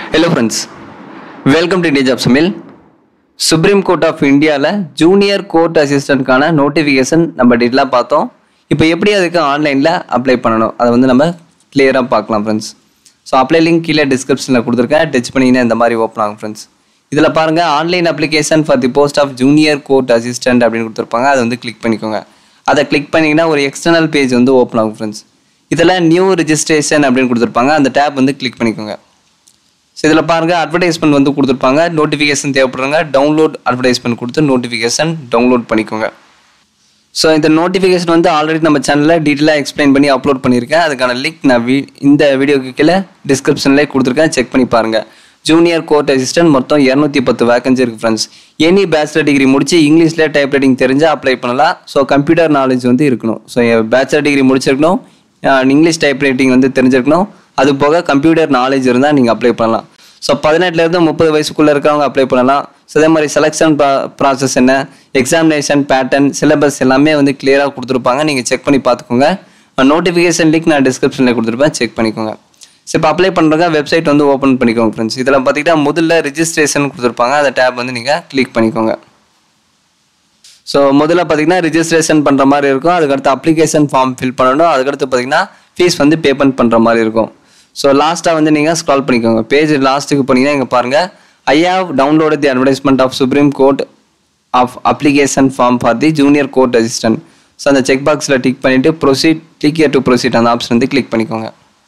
hello friends welcome to India job சமில் supreme court of இந்தியாவில் junior court அசிஸ்டண்ட்கான notification நம்ம டீட்டெயிலாக பார்த்தோம் இப்போ எப்படி அதுக்கு ஆன்லைனில் அப்ளை பண்ணணும் அதை வந்து நம்ம கிளியராக பார்க்கலாம் ஃப்ரெண்ட்ஸ் ஸோ அப்ளை லிங்க் கீழே டிஸ்கிரிப்ஷனில் கொடுத்துருக்கேன் டச் பண்ணிங்கன்னா இந்த மாதிரி ஓப்பன் ஆகும் ஃப்ரெண்ட்ஸ் இதில் பாருங்கள் online application for the post of junior court assistant அப்படின்னு கொடுத்துருப்பாங்க அதை வந்து கிளிக் பண்ணிக்கோங்க அதை கிளிக் பண்ணிங்கன்னா ஒரு எக்ஸ்டர்னல் பேஜ் வந்து ஓப்பன் ஆகும் ஃப்ரெண்ட்ஸ் இதில் நியூ ரிஜிஸ்ட்ரேஷன் அப்படின்னு கொடுத்துருப்பாங்க அந்த டேப் வந்து கிளிக் பண்ணிக்கோங்க ஸோ இதில் பாருங்கள் அட்வர்டைஸ்மெண்ட் வந்து கொடுத்துருப்பாங்க நோட்டிஃபிகேஷன் தேவைப்படுறாங்க டவுன்லோட் அட்வர்டைஸ்மெண்ட் கொடுத்து நோட்டிஃபிகேஷன் டவுன்லோட் பண்ணிக்கோங்க ஸோ இந்த நோட்டிஃபிகேஷன் வந்து ஆல்ரெடி நம்ம சேனலில் டீட்டெயிலாக எக்ஸ்பிளைன் பண்ணி அப்லோட் பண்ணியிருக்கேன் அதுக்கான லிங்க் நான் வீ இந்த வீடியோக்கு கீழே டிஸ்கிரிப்ஷன்லேயே கொடுத்துருக்கேன் செக் பண்ணி பாருங்கள் ஜூனியர் கோர்ட் அசிஸ்டன்ட் மொத்தம் இரநூத்தி பத்து வேகன்சி இருக்குது ஃப்ரெண்ட்ஸ் எனி பேச்சுலர் டிகிரி முடிச்சு இங்கிலீஷில் டைப் ரைட்டிங் தெரிஞ்சால் அப்ளை பண்ணலாம் ஸோ கம்ப்யூட்டர் நாலேஜ் வந்து இருக்கணும் ஸோ பேச்சுலர் டிகிரி முடிச்சிருக்கணும் இங்கிலீஷ் டைப் ரைட்டிங் வந்து தெரிஞ்சிருக்கணும் அது போக கம்ப்யூட்டர் நாலேஜ் இருந்தால் நீங்கள் அப்ளை பண்ணலாம் ஸோ பதினெட்டுலேருந்து முப்பது வயசுக்குள்ளே இருக்கவங்க அப்ளை பண்ணலாம் ஸோ அதே மாதிரி செலெக்ஷன் ப்ராசஸ் என்ன எக்ஸாமினேஷன் பேட்டர்ன் சிலபஸ் எல்லாமே வந்து கிளியராக கொடுத்துருப்பாங்க நீங்கள் செக் பண்ணி பார்த்துக்கோங்க நோட்டிஃபிகேஷன் லிங்க் நான் டிஸ்கிரிப்ஷனில் கொடுத்துருப்பேன் செக் பண்ணிக்கோங்க ஸோ இப்போ அப்ளை பண்ணுறங்க வெப்சைட் வந்து ஓப்பன் பண்ணிக்கோங்க ஃப்ரெண்ட்ஸ் இதில் பார்த்தீங்கன்னா முதல்ல ரிஜிஸ்ட்ரேஷன் கொடுத்துருப்பாங்க அந்த டேப் வந்து நீங்கள் கிளிக் பண்ணிக்கோங்க ஸோ முதல்ல பார்த்தீங்கன்னா ரிஜிஸ்ட்ரேஷன் பண்ணுற மாதிரி இருக்கும் அதுக்கடுத்து அப்ளிகேஷன் ஃபார்ம் ஃபில் பண்ணணும் அதுக்கடுத்து பார்த்தீங்கன்னா ஃபீஸ் வந்து பேமெண்ட் பண்ணுற மாதிரி இருக்கும் ஸோ லாஸ்ட்டாக வந்து நீங்கள் ஸ்க்ரால் பண்ணிக்கோங்க பேஜ் லாஸ்ட்டுக்கு போனீங்கன்னா இங்கே பாருங்கள் I have download the advertisement of supreme court of application form for the junior court assistant so அந்த செக் பாக்ஸில் டிக் பண்ணிவிட்டு ப்ரொசீட் கிளிக் டு ப்ரொசீட் அந்த ஆப்ஷன் வந்து கிளிக் பண்ணிக்கோங்க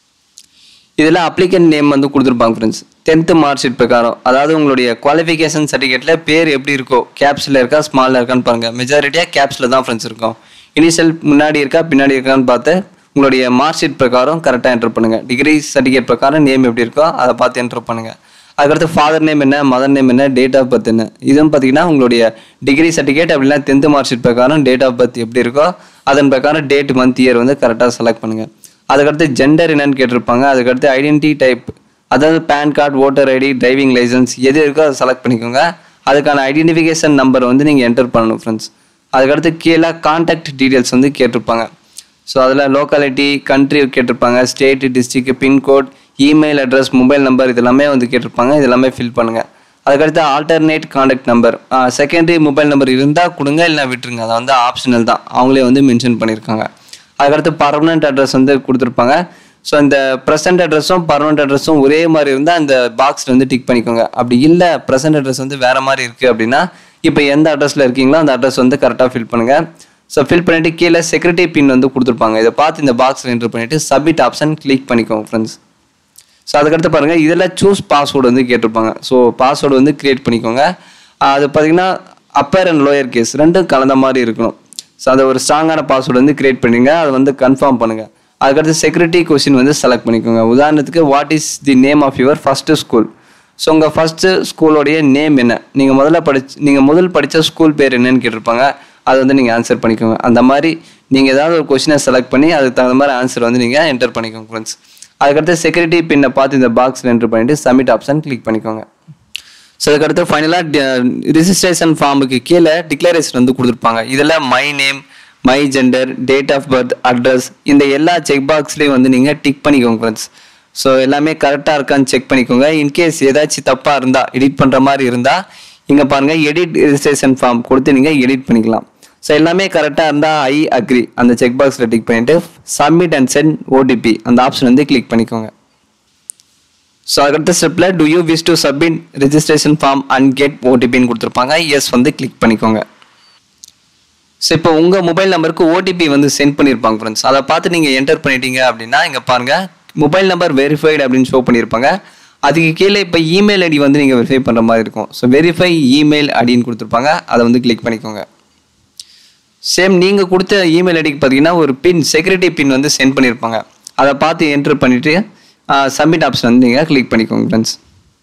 இதில் அப்ளிகன்ட் நேம் வந்து கொடுத்துருப்பாங்க ஃப்ரெண்ட்ஸ் டென்த்து மார்க் ஷீட் பிரகாரம் அதாவது உங்களுடைய குவாலிஃபிகேஷன் சர்டிஃபிகேட்டில் பேர் எப்படி இருக்கோ கேப்ஸில் இருக்கா ஸ்மாலில் இருக்கான்னு பாருங்கள் மெஜாரிட்டியாக கேப்ஸில் தான் ஃப்ரெண்ட்ஸ் இருக்கும் இனிஷியல் முன்னாடி இருக்கா பின்னாடி இருக்கான்னு பார்த்து உங்களுடைய மார்க் ஷீட் பிரகாரம் கரெக்டாக என்டர் பண்ணுங்கள் டிகிரி சர்டிஃபிகேட் பிரகாரம் நேம் எப்படி இருக்கோ அதை பார்த்து என்டர் பண்ணுங்கள் அதுக்கடுத்து ஃபாதர் நேம் என்ன மதர் நேம் என்ன டேட் ஆஃப் பர்த் என்ன இதுவும் பார்த்தீங்கன்னா உங்களுடைய டிகிரி சர்டிஃபிகேட் அப்படின்னா டென்த்து மார்க் ஷீட் பிரகாரம் டேட் ஆஃப் பர்த் எப்படி இருக்கோ அதன் பிரகாரம் டேட் மந்த் இயர் வந்து கரெக்டாக செலக்ட் பண்ணுங்கள் அதுக்கடுத்து ஜெண்டர் என்னன்னு கேட்டிருப்பாங்க அதுக்கடுத்து ஐடென்டி டைப் அதாவது PAN card voter ID driving licence எது இருக்கோ அதை செலக்ட் பண்ணிக்கோங்க அதுக்கான ஐடென்டிஃபிகேஷன் நம்பர் வந்து நீங்கள் என்டர் பண்ணணும் ஃப்ரெண்ட்ஸ் அதுக்கடுத்து கீழே கான்டாக்ட் டீட்டெயில்ஸ் வந்து கேட்டிருப்பாங்க ஸோ அதில் லோக்காலிட்டி கண்ட்ரி கேட்டிருப்பாங்க state district pincode email address mobile number இதெல்லாமே வந்து கேட்டிருப்பாங்க இதெல்லாமே ஃபில் பண்ணுங்கள் அதுக்கடுத்து alternate contact number secondary mobile number இருந்தால் கொடுங்க இல்லைனா விட்டுருங்க அதை வந்து ஆப்ஷனல் தான் அவங்களே வந்து மென்ஷன் பண்ணியிருக்காங்க அதுக்கடுத்து பர்மனெண்ட் அட்ரஸ் வந்து கொடுத்துருப்பாங்க ஸோ இந்த ப்ரெசென்ட் அட்ரஸும் பர்மனெண்ட் அட்ரஸும் ஒரே மாதிரி இருந்தால் அந்த பாக்ஸில் வந்து டிக் பண்ணிக்கோங்க அப்படி இல்லை ப்ரெசென்ட் அட்ரஸ் வந்து வேறு மாதிரி இருக்குது அப்படின்னா இப்போ எந்த அட்ரஸில் இருக்கீங்களோ அந்த அட்ரஸ் வந்து கரெக்டாக ஃபில் பண்ணுங்கள் ஸோ ஃபில் பண்ணிவிட்டு கீழே செக்யூரிட்டி பின் வந்து கொடுத்துருப்பாங்க இதை பார்த்து இந்த பாக்ஸில் என்ட்ரு பண்ணிவிட்டு சப்மிட் ஆப்ஷன் கிளிக் பண்ணிக்கோங்க ஃப்ரெண்ட்ஸ் ஸோ அதுக்கடுத்து பாருங்கள் இதில் சூஸ் பாஸ்வேர்டு வந்து கேட்டிருப்பாங்க ஸோ பாஸ்வேர்டு வந்து க்ரியேட் பண்ணிக்கோங்க அது பார்த்தீங்கன்னா அப்பர் அண்ட் லோயர் கேஸ் ரெண்டும் கலந்த மாதிரி இருக்கணும் ஸோ அதை ஒரு ஸ்ட்ராங்கான பாஸ்வேர்டு வந்து கிரியேட் பண்ணிங்க அதை வந்து கன்ஃபார்ம் பண்ணுங்கள் அதுக்கடுத்து செக்யூரிட்டி கொஸ்டின் வந்து செலக்ட் பண்ணிக்கோங்க உதாரணத்துக்கு what is the name of your first school so உங்கள் ஃபஸ்ட்டு ஸ்கூலோடைய நேம் என்ன நீங்கள் முதல்ல படிச்சு நீங்கள் முதல் படித்த ஸ்கூல் பேர் என்னன்னு கேட்டிருப்பாங்க அதை வந்து நீங்கள் ஆன்சர் பண்ணிக்கோங்க அந்த மாதிரி நீங்கள் ஏதாவது ஒரு கொஸ்டினை செலக்ட் பண்ணி அதுக்கு தகுந்த மாதிரி ஆன்சர் வந்து நீங்கள் என்டர் பண்ணிக்கோங்க ஃப்ரெண்ட்ஸ் அதுக்கடுத்து செக்யூரிட்டி பின்னை பார்த்து இந்த பாக்ஸில் என்டர் பண்ணிவிட்டு சப்மிட் ஆப்ஷன் கிளிக் பண்ணிக்கோங்க ஸோ அதுக்கடுத்து ஃபைனலாக ரிஜிஸ்ட்ரேஷன் ஃபார்முக்கு கீழே டிக்ளரேஷன் வந்து கொடுத்துருப்பாங்க இதில் my name my gender date of birth address இந்த எல்லா செக் பாக்ஸ்லேயும் வந்து நீங்கள் டிக் பண்ணிக்கோங்க ஃப்ரெண்ட்ஸ் ஸோ எல்லாமே கரெக்டாக இருக்கான்னு செக் பண்ணிக்கோங்க இன்கேஸ் ஏதாச்சும் தப்பாக இருந்தால் எடிட் பண்ணுற மாதிரி இருந்தால் இங்கே பாருங்கள் எடிட் ரிஜிஸ்ட்ரேஷன் ஃபார்ம் கொடுத்து நீங்கள் எடிட் பண்ணிக்கலாம் ஸோ எல்லாமே கரெக்டாக இருந்தால் ஐ அக்ரி அந்த செக் பாக்ஸில் டிக் பண்ணிவிட்டு சப்மிட் அண்ட் சென்ட் ஓடிபி அந்த ஆப்ஷன் வந்து கிளிக் பண்ணிக்கோங்க ஸோ அதுக்கடுத்த ஸ்டெப்பில் do you wish to submit registration form and get ஓடிபின்னு கொடுத்துருப்பாங்க எஸ் வந்து கிளிக் பண்ணிக்கோங்க ஸோ இப்போ உங்கள் மொபைல் நம்பருக்கு ஓடிபி வந்து சென்ட் பண்ணியிருப்பாங்க ஃப்ரெண்ட்ஸ் அதை பார்த்து நீங்கள் என்டர் பண்ணிட்டீங்க அப்படின்னா இங்கே பாருங்கள் மொபைல் நம்பர் வெரிஃபைடு அப்படின்னு ஷோ பண்ணியிருப்பாங்க அதுக்கு கீழே இப்போ இமெயில் ஐடி வந்து நீங்கள் வெரிஃபை பண்ணுற மாதிரி இருக்கும் ஸோ வெரிஃபை இமெயில் ஐடின்னு கொடுத்துருப்பாங்க அதை வந்து கிளிக் பண்ணிக்கோங்க சேம் நீங்கள் கொடுத்த இமெயில் ஐடிக்கு பார்த்தீங்கன்னா ஒரு பின் செக்யூரிட்டி பின் வந்து சென்ட் பண்ணியிருப்பாங்க அதை பார்த்து என்ட்ரு பண்ணிவிட்டு சப்மிட் ஆப்ஷன் வந்து நீங்கள் கிளிக் பண்ணிக்கோங்க ஃப்ரெண்ட்ஸ்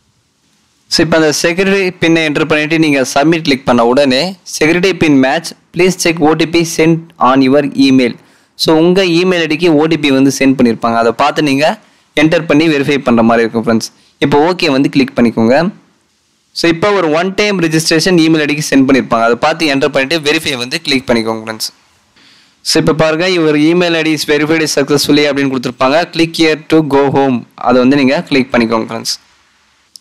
ஸோ இப்போ அந்த செக்யூரிட்டி பின்னை என்ட்ரு பண்ணிவிட்டு நீங்கள் சப்மிட் கிளிக் பண்ண உடனே security pin match please check OTP sent on your email so உங்கள் இமெயில் ஐடிக்கு ஓடிபி வந்து சென்ட் பண்ணியிருப்பாங்க அதை பார்த்து நீங்கள் என்டர் பண்ணி வெரிஃபை பண்ணுற மாதிரி இருக்கும் ஃப்ரெண்ட்ஸ் இப்போ ஓகே வந்து கிளிக் பண்ணிக்கோங்க ஸோ இப்போ ஒரு ஒன் டைம் ரிஜிஸ்ட்ரேஷன் இமெயில் ஐடிக்கு சென்ட் பண்ணியிருப்பாங்க அதை பார்த்து என்டர் பண்ணிவிட்டு வெரிஃபை வந்து கிளிக் பண்ணிக்கோங்க ஃப்ரெண்ட்ஸ் ஸோ இப்போ பாருங்க இவர் email ID is verified successfully அப்படின்னு கொடுத்துருப்பாங்க click here to go home அதை வந்து நீங்கள் கிளிக் பண்ணிக்கோங்க ஃப்ரெண்ட்ஸ்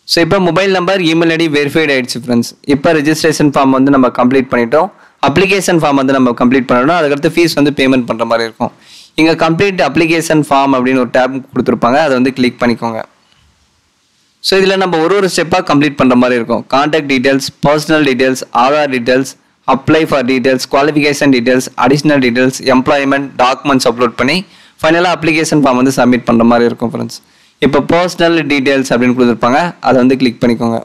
ஸோ இப்போ mobile number email ID verified ஆயிடுச்சு ஃப்ரெண்ட்ஸ் இப்போ ரெஜிஸ்ட்ரேஷன் ஃபார்ம் வந்து நம்ம கம்ப்ளீட் பண்ணிட்டோம் அப்ளிகேஷன் ஃபார்ம் வந்து நம்ம கம்ப்ளீட் பண்ணணும் அதுக்கடுத்து ஃபீஸ் வந்து பேமெண்ட் பண்ணுற மாதிரி இருக்கும் இங்கே கம்ப்ளீட் அப்ளிகேஷன் ஃபார்ம் அப்படின்னு ஒரு டேப் கொடுத்துருப்பாங்க அதை வந்து கிளிக் பண்ணிக்கோங்க ஸோ இதில் நம்ம ஒரு ஒரு ஸ்டெப்பாக கம்ப்ளீட் பண்ணுற மாதிரி இருக்கும் contact details personal details Aadhaar details apply for details qualification details additional details employment documents upload பண்ணி ஃபைனலாக அப்ளிகேஷன் ஃபார்ம் வந்து சப்மிட் பண்ணுற மாதிரி இருக்கும் ஃப்ரெண்ட்ஸ் இப்போ பர்சனல் டீட்டெயில்ஸ் அப்படின்னு கொடுத்துருப்பாங்க அதை வந்து கிளிக் பண்ணிக்கோங்க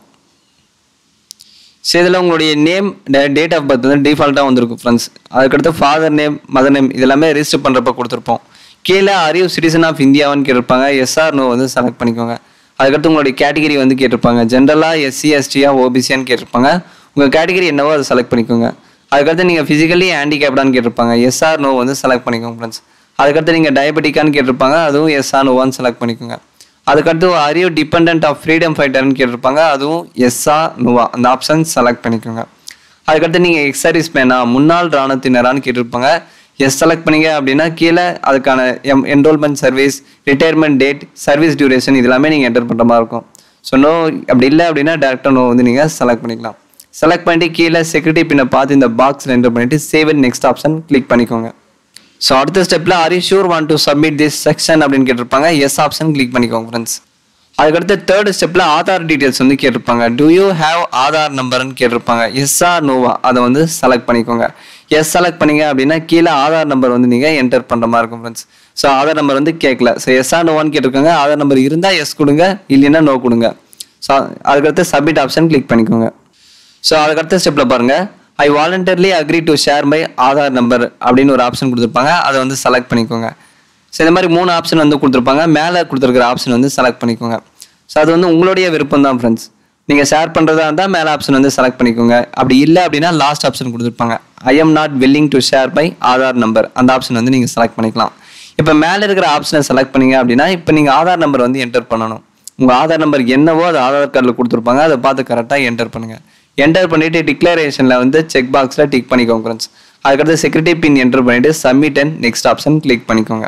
ஸோ இதில் உங்களுடைய நேம் டேட் ஆஃப் பர்த் வந்து டிஃபால்ட்டாக வந்திருக்கும் ஃப்ரெண்ட்ஸ் அதுக்கடுத்து ஃபாதர் நேம் மதர் நேம் இதெல்லாமே ரெஜிஸ்டர் பண்ணுறப்ப கொடுத்துருப்போம் கீழே அறிவு சிட்டிசன் ஆஃப் இந்தியாவான்னு கேட்டிருப்பாங்க எஸ்ஆர் நோ வந்து செலக்ட் பண்ணிக்கோங்க அதுக்கடுத்து உங்களுடைய கேட்டகரி வந்து கேட்டிருப்பாங்க ஜென்ரலாக எஸ்சி எஸ்டியா ஓபிசியான்னு கேட்டிருப்பாங்க உங்கள் கேட்டகரி என்னவோ அதை செலக்ட் பண்ணிக்கோங்க அதுக்கடுத்து நீங்கள் ஃபிசிக்கலி ஹேண்டிகேப்டான்னு கேட்டிருப்பாங்க எஸ்ஆர் நோ வந்து செலக்ட் பண்ணிக்கோங்க ஃப்ரெண்ட்ஸ் அதுக்கடுத்து நீங்கள் டயபெட்டிக்கான்னு கேட்டிருப்பாங்க அதுவும் எஸ்ஆர் நோவான்னு செலக்ட் பண்ணிக்கோங்க அதுக்கடுத்து அறிவு டிபெண்ட் ஆஃப் ஃப்ரீடம் ஃபைட்டர்னு கேட்டிருப்பாங்க அதுவும் எஸ்ஆ நோவா அந்த ஆப்ஷன் செலக்ட் பண்ணிக்கோங்க அதுக்கடுத்து நீங்கள் எக்ஸர்வீஸ் மேனா முன்னாள் இராணுவத்தினரான்னு கேட்டிருப்பாங்க எஸ் செலக்ட் பண்ணீங்க அப்படின்னா கீழே அதுக்கான M enrolment service retirement date service duration இது எல்லாமே நீங்கள் என்டர் பண்ணுற மாதிரி இருக்கும் ஸோ நோ அப்படி இல்லை அப்படின்னா டேரக்டாக நோ வந்து நீங்கள் செலக்ட் பண்ணிக்கலாம் செலக்ட் பண்ணிட்டு கீழே செக்யூரிட்டி பின்னை பார்த்து இந்த பாக்ஸில் என்டர் பண்ணிட்டு save and next option click பண்ணிக்கோங்க ஸோ அடுத்த ஸ்டெப்பில் are you sure want to submit this section அப்படின்னு கேட்டிருப்பாங்க எஸ் ஆப்ஷன் கிளிக் பண்ணிக்கோங்க ஃப்ரெண்ட்ஸ் அதுக்கடுத்து தேர்ட் ஸ்டெப்பில் ஆதார் டீட்டெயில்ஸ் வந்து கேட்டிருப்பாங்க டு யூ ஹேவ் ஆதார் நம்பர்னு கேட்டிருப்பாங்க எஸ்ஆ நோவா அதை வந்து செலக்ட் பண்ணிக்கோங்க எஸ் செலக்ட் பண்ணீங்க அப்படின்னா கீழே ஆதார் நம்பர் வந்து நீங்கள் என்டர் பண்ணுற மாதிரி இருக்கும் ஃப்ரெண்ட்ஸ் ஸோ ஆதார் நம்பர் வந்து கேட்கல ஸோ எஸ்ஆ நோவான்னு கேட்டிருக்காங்க ஆதார் நம்பர் இருந்தால் எஸ் கொடுங்க இல்லைன்னா நோ கொடுங்க ஸோ அதுக்கடுத்து சப்மிட் ஆப்ஷன் கிளிக் பண்ணிக்கோங்க ஸோ அதுக்கடுத்த ஸ்டெப்பில் பாருங்கள் I voluntarily agree to share my Aadhaar number அப்படின்னு ஒரு ஆப்ஷன் கொடுத்துருப்பாங்க அதை வந்து செலக்ட் பண்ணிக்கோங்க ஸோ இந்த மாதிரி மூணு ஆப்ஷன் வந்து கொடுத்துருப்பாங்க மேலே கொடுத்துருக்கிற ஆப்ஷன் வந்து செலக்ட் பண்ணிக்கோங்க ஸோ அது வந்து உங்களுடைய விருப்பம் தான் ஃப்ரெண்ட்ஸ் நீங்கள் ஷேர் பண்ணுறதா இருந்தால் மேலே ஆப்ஷன் வந்து செலக்ட் பண்ணிக்கோங்க அப்படி இல்லை அப்படின்னா லாஸ்ட் ஆப்ஷன் கொடுத்துருப்பாங்க I am not willing to share my Aadhaar number அந்த ஆப்ஷன் வந்து நீங்கள் செலக்ட் பண்ணிக்கலாம் இப்போ மேலே இருக்கிற ஆப்ஷனை செலக்ட் பண்ணீங்க அப்படின்னா இப்போ நீங்கள் ஆதார் நம்பர் வந்து என்டர் பண்ணணும் உங்கள் ஆதார் நம்பர் என்னவோ அது ஆதார் கார்டில் கொடுத்துருப்பாங்க அதை பார்த்து கரெக்டாக என்டர் பண்ணுங்கள் என்டர் பண்ணிவிட்டு டிக்ளரேஷனில் வந்து செக் பாக்ஸில் டிக் பண்ணிக்கோங்க ஃப்ரெண்ட்ஸ் அதுக்கடுத்து செக்யூரிட்டி பின் என்டர் பண்ணிவிட்டு submit and next option click பண்ணிக்கோங்க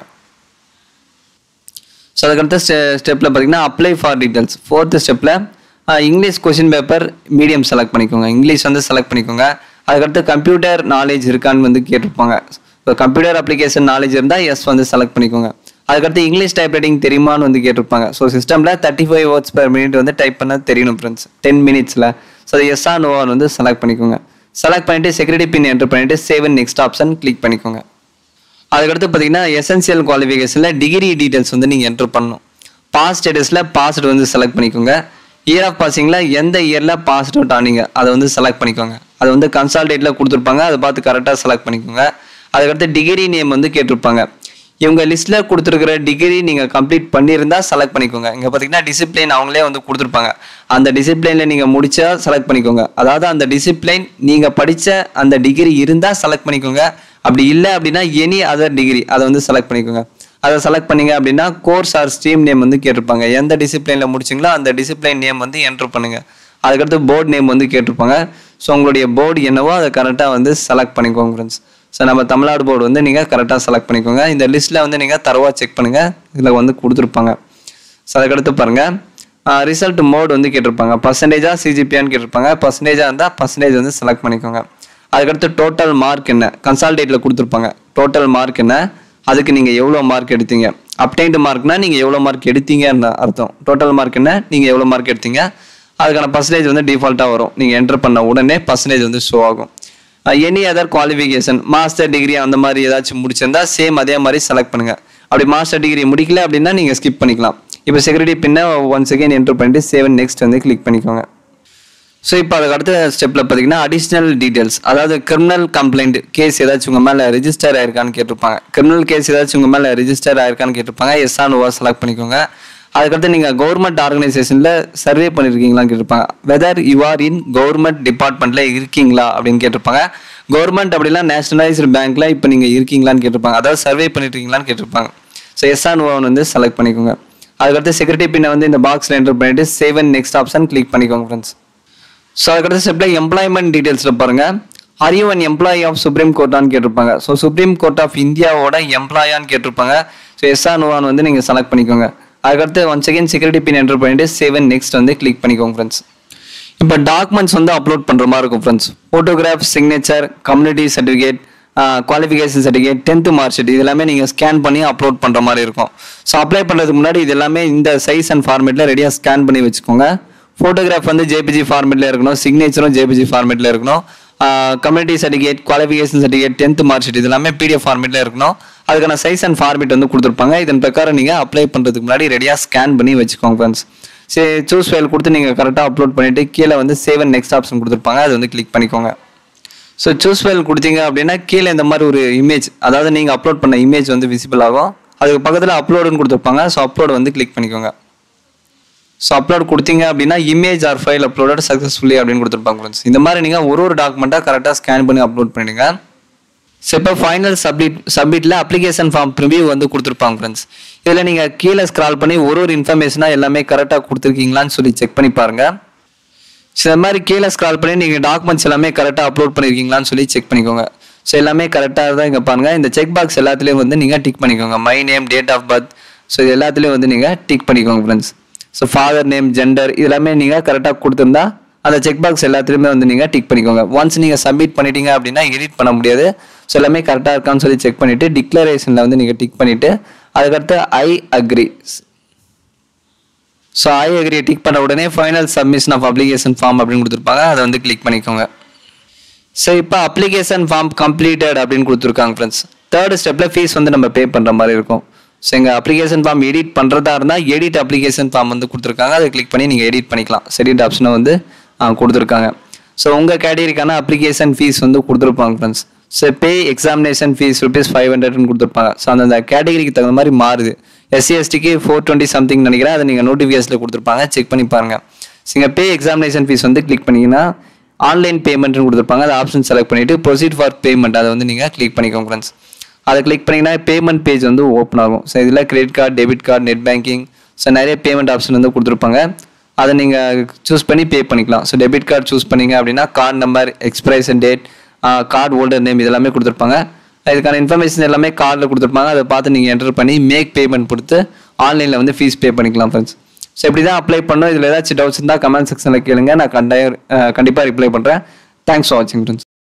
ஸோ அதுக்கடுத்த ஸ்டெ ஸ்டெப்பில் பார்த்தீங்கன்னா அப்ளை ஃபார் டீட்டெயில்ஸ் ஃபோர்த்து ஸ்டெப்பில் English question paper medium select பண்ணிக்கோங்க இங்கிலீஷ் வந்து செலக்ட் பண்ணிக்கோங்க அதுக்கடுத்து கம்ப்யூட்டர் நாலேஜ் இருக்கான்னு வந்து கேட்டிருப்பாங்க இப்போ கம்ப்யூட்டர் அப்ளிகேஷன் நாலேஜ் இருந்தால் எஸ் வந்து செலக்ட் பண்ணிக்கோங்க அதுக்கடுத்து இங்கிலீஷ் டைப் ரைட்டிங் தெரியுமான்னு வந்து கேட்டிருப்பாங்க ஸோ சிஸ்டமில் thirty five words per minute வந்து டைப் பண்ண தெரியணும் ஃப்ரெண்ட்ஸ் டென் மினிட்ஸில் ஸோ அது எஸ்ஆ நோவான்னு வந்து செலக்ட் பண்ணிக்கோங்க செலக்ட் பண்ணிட்டு செக்யூரிட்டி பின் என்டர் பண்ணிட்டு சேவ் நெக்ஸ்ட் ஆப்ஷன் கிளிக் பண்ணிக்கோங்க அதுக்கடுத்து பார்த்தீங்கன்னா எசென்சியல் குவாலிஃபிகேஷனில் டிகிரி டீட்டெயில்ஸ் வந்து நீங்கள் என்டர் பண்ணணும் பாஸ் ஸ்டேட்டஸில் பாஸ்டு வந்து செலக்ட் பண்ணிக்கோங்க இயர் ஆஃப் பாசிங்கில் எந்த இயரில் பாஸ் அவுட் ஆனீங்க அதை வந்து செலக்ட் பண்ணிக்கோங்க அது வந்து கன்சால்டேட்டில் கொடுத்துருப்பாங்க அதை பார்த்து கரெக்டாக செலக்ட் பண்ணிக்கோங்க அதுக்கடுத்து டிகிரி நேம் வந்து கேட்டிருப்பாங்க இவங்க லிஸ்ட்டில் கொடுத்துருக்கிற டிகிரி நீங்கள் கம்ப்ளீட் பண்ணியிருந்தா செலக்ட் பண்ணிக்கோங்க இங்கே பார்த்தீங்கன்னா டிசிப்ளின் அவங்களே வந்து கொடுத்துருப்பாங்க அந்த டிசிப்ளினில் நீங்கள் முடிச்சா செலக்ட் பண்ணிக்கோங்க அதாவது அந்த டிசிப்ளின் நீங்கள் படித்த அந்த டிகிரி இருந்தால் செலக்ட் பண்ணிக்கோங்க அப்படி இல்லை அப்படின்னா எனி அதர் டிகிரி அதை வந்து செலக்ட் பண்ணிக்கோங்க அதை செலக்ட் பண்ணீங்க அப்படின்னா கோர்ஸ் ஆர் ஸ்ட்ரீம் நேம் வந்து கேட்டிருப்பாங்க எந்த டிசிப்ளினில் முடிச்சிங்களோ அந்த டிசிப்ளின் நேம் வந்து என்ட்ரு பண்ணுங்க அதுக்கடுத்து போர்டு நேம் வந்து கேட்டிருப்பாங்க ஸோ உங்களுடைய போர்டு என்னவோ அதை கரெக்டாக வந்து செலக்ட் பண்ணிக்கோங்க ஃப்ரெண்ட்ஸ் ஸோ நம்ம தமிழ்நாடு போர்டு வந்து நீங்கள் கரெக்டாக செலக்ட் பண்ணிக்கோங்க இந்த லிஸ்ட்டில் வந்து நீங்கள் தரவாக செக் பண்ணுங்கள் இதில் வந்து கொடுத்துருப்பாங்க ஸோ அதுக்கடுத்து பாருங்கள் ரிசல்ட் மோட் வந்து கேட்டிருப்பாங்க பர்சன்டேஜாக சிஜிபியான்னு கேட்டிருப்பாங்க பர்சன்டேஜாக இருந்தால் பர்சன்டேஜ் வந்து செலக்ட் பண்ணிக்கோங்க அதுக்கடுத்து டோட்டல் மார்க் என்ன கன்சால்டேட்டில் கொடுத்துருப்பாங்க டோட்டல் மார்க் என்ன அதுக்கு நீங்கள் எவ்வளோ மார்க் எடுத்தீங்க அப்டைன்டு மார்க்னா நீங்கள் எவ்வளோ மார்க் எடுத்தீங்கன்னு அர்த்தம் டோட்டல் மார்க் என்ன நீங்கள் எவ்வளோ மார்க் எடுத்தீங்க அதுக்கான பர்சன்டேஜ் வந்து டிஃபால்ட்டாக வரும் நீங்கள் என்டர் பண்ண உடனே பர்சன்டேஜ் வந்து ஷோ ஆகும் any other qualification master degree அந்த மாதிரி ஏதாச்சும் முடிச்சிருந்தா சேம் அதே மாதிரி செலக்ட் பண்ணுங்க அப்படி மாஸ்டர் டிகிரி முடிக்கல அப்படின்னா நீங்கள் ஸ்கிப் பண்ணிக்கலாம் இப்போ செக்யூரிட்டி பின்ன ஒன் செகண்ட் என்டர் பண்ணிட்டு சேவன் நெக்ஸ்ட் வந்து கிளிக் பண்ணிக்கோங்க ஸோ இப்போ அதுக்கு அடுத்த ஸ்டெப்பில் பார்த்தீங்கன்னா அடிஷ்னல் டீட்டெயில்ஸ் அதாவது கிரிமினல் கம்ப்ளைண்ட் கேஸ் ஏதாச்சும் உங்கள் மேலே ரெஜிஸ்டர் ஆயிருக்கான்னு கேட்டிருப்பாங்க கிரிமினல் கேஸ் ஏதாச்சும் உங்கள் மேலே ரெஜிஸ்டர் ஆயிருக்கான்னு கேட்டிருப்பாங்க எஸ் ஆன் ஓவர் செலக்ட் பண்ணிக்கோங்க அதுக்கடுத்து நீங்கள் கவர்மெண்ட் ஆர்கனைசேஷனில் சர்வே பண்ணியிருக்கீங்களான்னு கேட்டிருப்பாங்க whether you are in government டிபார்ட்மெண்ட்டில் இருக்கீங்களா அப்படின்னு கேட்டிருப்பாங்க கவர்மெண்ட் அப்படிலாம் நேஷனலைஸ்டு பேங்க்கில் இப்போ நீங்கள் இருக்கீங்களான்னு கேட்டிருப்பாங்க அதாவது சர்வே பண்ணிருக்கீங்களான்னு கேட்டிருப்பாங்க ஸோ எஸ் ஆன் ஓவன் வந்து செலக்ட் பண்ணிக்கோங்க அதுக்கடுத்து செக்யூரிட்டி பின்னை வந்து இந்த பாக்ஸில் என்டர் பண்ணிட்டு save and next option click பண்ணிக்கோங்க ஃப்ரெண்ட்ஸ் ஸோ அதுக்கடுத்த ஸ்டெப்பில் எம்ப்ளாய்மெண்ட் டீட்டெயில்ஸில் பாருங்கள் are you an employee of supreme கோர்ட்டான்னு கேட்டிருப்பாங்க ஸோ சுப்ரீம் கோர்ட் ஆஃப் இந்தியாவோட எம்ப்ளாயான்னு கேட்டிருப்பாங்க ஸோ எஸ்ஆர் நோவான் வந்து நீங்கள் செலக்ட் பண்ணிக்கோங்க அதுக்கடுத்து one second security pin enter பண்ணிட்டு சேவ் அண்ட் நெக்ஸ்ட் வந்து கிளிக் பண்ணிக்கோங்க ஃப்ரெண்ட்ஸ் இப்போ டாக்குமெண்ட்ஸ் வந்து அப்லோட் பண்ணுற மாதிரி இருக்கும் friends photograph signature community certificate qualification certificate tenth mark sheet இது எல்லாமே நீங்கள் ஸ்கேன் பண்ணி அப்லோட் பண்ணுற மாதிரி இருக்கும் ஸோ அப்ளை பண்ணுறதுக்கு முன்னாடி இது எல்லாமே இந்த சைஸ் அண்ட் ஃபார்மேட்டில் ரெடியாக ஸ்கேன் பண்ணி வச்சுக்கோங்க ஃபோட்டோகிராஃப் வந்து ஜேபிஜி ஃபார்மேட்டில் இருக்கணும் சிக்னேச்சரும் ஜேபிஜி ஃபார்மேட்டில் இருக்கணும் community certificate qualification certificate tenth mark sheet இது எல்லாமே பிடிஎஃப் ஃபார்மேட்டில் இருக்கணும் அதுக்கான சைஸ் அண்ட் ஃபார்மேட் வந்து கொடுத்துருப்பாங்க இதன் பிரகாரம் நீங்கள் அப்ளை பண்ணுறதுக்கு முன்னாடி ரெடியாக ஸ்கேன் பண்ணி வச்சுக்கோங்க ஃப்ரெண்ட்ஸ் சரி சூஸ் ஃபைல் கொடுத்து நீங்கள் கரெக்டாக அப்லோட் பண்ணிவிட்டு கீழே வந்து சேவ் அண்ட் நெக்ஸ்ட் ஆப்ஷன் கொடுத்துருப்பாங்க அது வந்து கிளிக் பண்ணிக்கோங்க ஸோ சூஸ் ஃபைல் கொடுத்தீங்க அப்படின்னா கீழே இந்த மாதிரி ஒரு இமேஜ் அதாவது நீங்கள் அப்லோட் பண்ண இமேஜ் வந்து விசிபிள் ஆகும் அதுக்கு பக்கத்தில் அப்லோடுன்னு கொடுத்துருப்பாங்க ஸோ அப்லோட் வந்து கிளிக் பண்ணிக்கோங்க ஸோ அப்லோட் கொடுத்தீங்க அப்படின்னா image or file uploaded successfully அப்படின்னு கொடுத்துருப்பாங்க ஃப்ரெண்ட்ஸ் இந்த மாதிரி நீங்கள் ஒரு ஒரு டாக்குமெண்ட்டாக கரெக்டாக ஸ்கேன் பண்ணி அப்லோட் பண்ணிடுங்க ஸோ இப்போ ஃபைனல் சப்மிட் சப்மிட்டில் அப்ளிகேஷன் ஃபார்ம் ப்ரிவியூ வந்து கொடுத்துருப்பாங்க ஃப்ரெண்ட்ஸ் இதில் நீங்கள் கீழே ஸ்க்ரால் பண்ணி ஒரு ஒரு இன்ஃபர்மேஷனாக எல்லாமே கரெக்டாக கொடுத்துருக்கீங்களான்னு சொல்லி செக் பண்ணி பாருங்கள் ஸோ இந்த மாதிரி கீழே ஸ்க்ரால் பண்ணி நீங்கள் டாக்குமெண்ட்ஸ் எல்லாமே கரெக்டாக அப்லோட் பண்ணியிருக்கீங்களான்னு சொல்லி செக் பண்ணிக்கோங்க ஸோ எல்லாமே கரெக்டாக தான் இங்கே பாருங்கள் இந்த செக் பாக்ஸ் எல்லாத்துலேயும் வந்து நீங்கள் டிக் பண்ணிக்கோங்க my name date of birth so இது எல்லாத்துலேயும் வந்து நீங்கள் டிக் பண்ணிக்கோங்க friends so father name gender இதெல்லாமே நீங்கள் கரெக்டாக கொடுத்துருந்தா அந்த செக் பாக்ஸ் எல்லாத்துலேயுமே வந்து நீங்கள் டிக் பண்ணிக்கோங்க ஒன்ஸ் நீங்கள் சப்மிட் பண்ணிட்டீங்க அப்படின்னா எடிட் பண்ண முடியாது ஸோ எல்லாமே கரெக்டாக இருக்கான்னு சொல்லி செக் பண்ணிவிட்டு டிக்ளரேஷனில் வந்து நீங்கள் டிக் பண்ணிவிட்டு அதுக்கடுத்து I agree so I agree tick பண்ண உடனே final submission of application form அப்படின்னு கொடுத்துருப்பாங்க அதை வந்து கிளிக் பண்ணிக்கோங்க ஸோ இப்போ அப்ளிகேஷன் ஃபார்ம் கம்ப்ளீட்டட் அப்படின்னு கொடுத்துருக்காங்க ஃப்ரெண்ட்ஸ் தேர்ட் ஸ்டெப்பில் ஃபீஸ் வந்து நம்ம பே பண்ணுற மாதிரி இருக்கும் ஸோ எங்கள் அப்ளிகேஷன் ஃபார்ம் எடிட் பண்ணுறதா இருந்தால் எடிட் அப்ளிகேஷன் ஃபார்ம் வந்து கொடுத்துருக்காங்க அதை கிளிக் பண்ணி நீங்கள் எடிட் பண்ணிக்கலாம் எடிட் ஆப்ஷனை வந்து ஆ, கொடுத்துருக்காங்க ஸோ உங்கள் கேட்டகரிக்கான அப்ளிகேஷன் ஃபீஸ் வந்து கொடுத்துருப்பாங்க friends so pay examination fees rupees five ஹண்ட்ரட்னு கொடுத்துருப்பாங்க ஸோ அந்தந்த கேட்டகரிக்கு தகுந்த மாதிரி மாறுது எஸ்சி எஸ்டிக்கு ஃபோர் டுவெண்ட்டி சம்திங் நினைக்கிறேன் அதை நீங்கள் நோட்டிஃபிகேஷனில் கொடுத்துருப்பாங்க செக் பண்ணி பாருங்கள் ஸோ இங்கே பே எக்ஸாமினேஷன் ஃபீஸ் வந்து கிளிக் பண்ணிங்கன்னா ஆன்லைன் பேமெண்ட்னு கொடுத்துருப்பாங்க அதை ஆப்ஷன் செலக்ட் பண்ணிவிட்டு ப்ரொசீட் ஃபார் பேமெண்ட் அதை வந்து நீங்கள் கிளிக் பண்ணிக்கோங்க ஃப்ரெண்ட்ஸ் அதை கிளிக் பண்ணிங்கன்னா பேமெண்ட் பேஜ் வந்து ஓப்பன் ஆகும் ஸோ இதில் credit card debit card net banking so நிறைய பேமெண்ட் ஆப்ஷன் வந்து கொடுத்துருப்பாங்க அதை நீங்கள் சூஸ் பண்ணி பே பண்ணிக்கலாம் ஸோ டெபிட் கார்டு சூஸ் பண்ணீங்க அப்படின்னா card number expiration date card holder name இதெல்லாமே கொடுத்துருப்பாங்க இதுக்கான இன்ஃபர்மேஷன் எல்லாமே கார்டில் கொடுத்துருப்பாங்க அதை பார்த்து நீங்கள் என்டர் பண்ணி மேக் பேமெண்ட் கொடுத்து ஆன்லைனில் வந்து ஃபீஸ் பே பண்ணிக்கலாம் ஃப்ரெண்ட்ஸ் ஸோ இப்படி தான் அப்ளை பண்ணோம் இதில் ஏதாச்சும் டவுட்ஸ் இருந்தால் கமெண்ட் செக்ஷனில் கேளுங்க நான் கண்டாய கண்டிப்பாக ரிப்ளை பண்ணுறேன் தேங்க்ஸ் ஃபார் வாட்சிங் ஃப்ரெண்ட்ஸ்